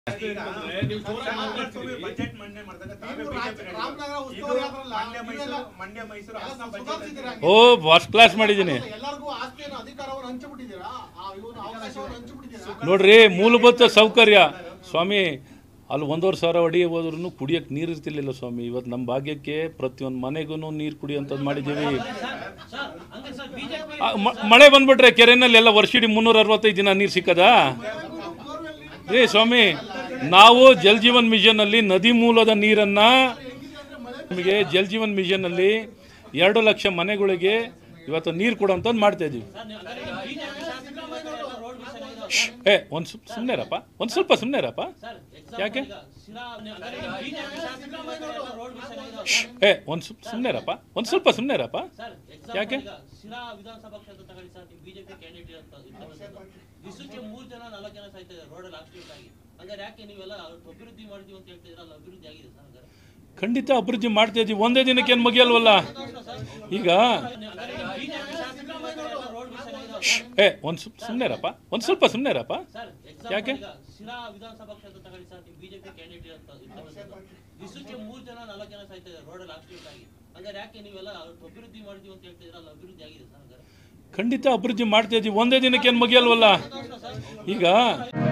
Budget ಮಂಡನೆ ಮಾಡಿದಾಗ ತಾವೇ ನೀವು BJP ರಾಜ- ನಡೆಯೋದು. ರಾಮನಗರ ಇದು ಉಸ್ತುವಾರಿ ಆದ್ರಲ್ಲ, ಮಂಡ್ಯ ಮೈಸೂರು ನೀವೆಲ್ಲ- ಮಂಡ್ಯ ಮೈಸೂರು ಎಲ್ಲ ಹಾಸನ budget ಸುಧಾರಿಸಿದ್ದೀರಾ? ಅಂತ ಓ ಫಸ್ಟ್ ಕ್ಲಾಸ್ ಮಾಡಿದ್ದೀನಿ ಎಲ್ಲರಿಗೂ ಆಸ್ತಿಯನ್ನು ಅಧಿಕಾರವನ್ನು ಹಂಚಿಬಿಟ್ಟಿದ್ದೀರಾ ಆ ಇವನು ಅವಕಾಶವನ್ನು ಹಂಚಿಬಿಟ್ಟಿದ್ದೀರಾ ನೋಡ್ರಿ ಮೂಲಭೂತ ಸೌಕರ್ಯ ಸ್ವಾಮಿ ಅಲ್ಲಿ ಒಂದೂವರೆ ಸಾವಿರ ಅಡಿ ಹೋದ್ರೂ ಕುಡಿಯೋಕೆ ನೀರು ಇರ್ತಿರ್ಲಿಲ್ಲ ಸ್ವಾಮಿ ಇವತ್ತು ನಮ್ಮ ಭಾಗ್ಯಕ್ಕೆ ಪ್ರತಿಯೊಂದು ಮನೆಗೂ ನೀರು ಕುಡಿಯೋಂಥದ್ದು ಮಾಡಿದ್ದೀವಿ ಆ, ಮ- ಮಳೆ ಬಂದ್ಬಿಟ್ರೆ ಕೆರೆನಲ್ಲಿ ಎಲ್ಲ ವರ್ಷಿಡಿ ಮುನ್ನೂರ ಅರವತ್ತೈದು ದಿನ ನೀರು ಸಿಕ್ಕದಾ ಏ ಸ್ವಾಮಿ ನಾವು ಜಲ್ ಜೀವನ್ ಮಿಷನ್ ಅಲ್ಲಿ ನದಿ ಮೂಲದ ನೀರನ್ನ ನಿಮಗೆ ಜಲ್ ಜೀವನ್ ಮಿಷನ್ ಅಲ್ಲಿ ಎರಡು ಲಕ್ಷ ಮನೆಗಳಿಗೆ ಇವತ್ತು ನೀರು ಕೊಡೋಂಥದ್ದು ಮಾಡ್ತಾ ಇದೀವಿ ಶ್ಶ್, ಏ ಒಂದ್ ಸುಮ್ಮನೆ ರಪ್ಪ ಒಂದ್ ಸ್ವಲ್ಪ ಸುಮ್ಮನೆ ರಪ್ಪ ಯಾಕೆ ಶ್ಶ್, ಏ ಒಂದ್ ಸುಮ್ಮನೆ ರಪ್ಪ ಒಂದ್ ಸ್ವಲ್ಪ ಸುಮ್ಮನೆ ರಪ್ಪ ಯಾಕೆ ಶಿರಾ ವಿಧಾನಸಭಾ ಕ್ಷೇತ್ರ ತಗೊಳ್ಳಿ ಸರ್ ನೀವು ಬಿಜೆಪಿ ಕ್ಯಾಂಡಿಡೇಟ್ ಅಂತ ಇರ್ತಕ್ಕಂಥದ್ದು. ದಿವಸಕ್ಕೆ ಮೂರ್ ಜನ ನಾಲ್ಕು ಜನ ಸಾಯ್ತಾ ಇದ್ದಾರೆ ರೋಡಲ್ಲಿ ಆಕ್ಸಿಡೆಂಟ್ ಆಗಿ ಹಂಗಾರೆ ಯಾಕೆ ನೀವೆಲ್ಲ ಅಭಿವೃದ್ಧಿ ಮಾಡ್ತೀವಿ ಅಂತ ಹೇಳ್ತಿದ್ರಲ್ಲ ಅಭಿವೃದ್ಧಿ ಆಗಿದೆ ಸರ್ ಹಂಗಾರೆ ಖಂಡಿತ ಅಭಿವೃದ್ಧಿ ಮಾಡ್ತಾ ಇದೀವಿ ಒಂದೇ ದಿನಕ್ಕೆ ಏನು ಮುಗಿಯಲ್ವಲ್ಲ ಈಗ ಶ್ಶ್, ಏ ಒಂದ್ ಸುಮ್ಮನೆ ರಪ್ಪ ಒಂದ್ ಸ್ವಲ್ಪ ಸುಮ್ಮನೆ ರಪ್ಪ ಸರ್ ಯಾಕೆ? ಈಗ ಶಿರಾ ವಿಧಾನಸಭಾ ಕ್ಷೇತ್ರ ತಗೊಳ್ಳಿ ಸರ್ ನೀವು ಬಿಜೆಪಿ ಕ್ಯಾಂಡಿಡೇಟ್ ಅಂತ ಇರ್ತಕ್ಕಂಥದ್ದು. ದಿವಸಕ್ಕೆ ಮೂರ್ ಜನ ನಾಲ್ಕು ಜನ ಸಾಯ್ತಾ ಇದ್ದಾರೆ ರೋಡಲ್ಲಿ ಆಕ್ಸಿಡೆಂಟ್ ಆಗಿ ಹಂಗಾರೆ ಯಾಕೆ ನೀವೆಲ್ಲ ಅಭಿವೃದ್ಧಿ ಮಾಡ್ತೀವಿ ಅಂತ ಹೇಳ್ತಿದ್ರಲ್ಲ ಅಭಿವೃದ್ಧಿ ಆಗಿದೆ ಸರ್ ಹಂಗಾರೆ ಖಂಡಿತ ಅಭಿವೃದ್ಧಿ ಮಾಡ್ತಾ ಇದೀವಿ ಒಂದೇ ದಿನಕ್ಕೆ ಏನು ಮುಗಿಯಲ್ವಲ್ಲ ಈಗ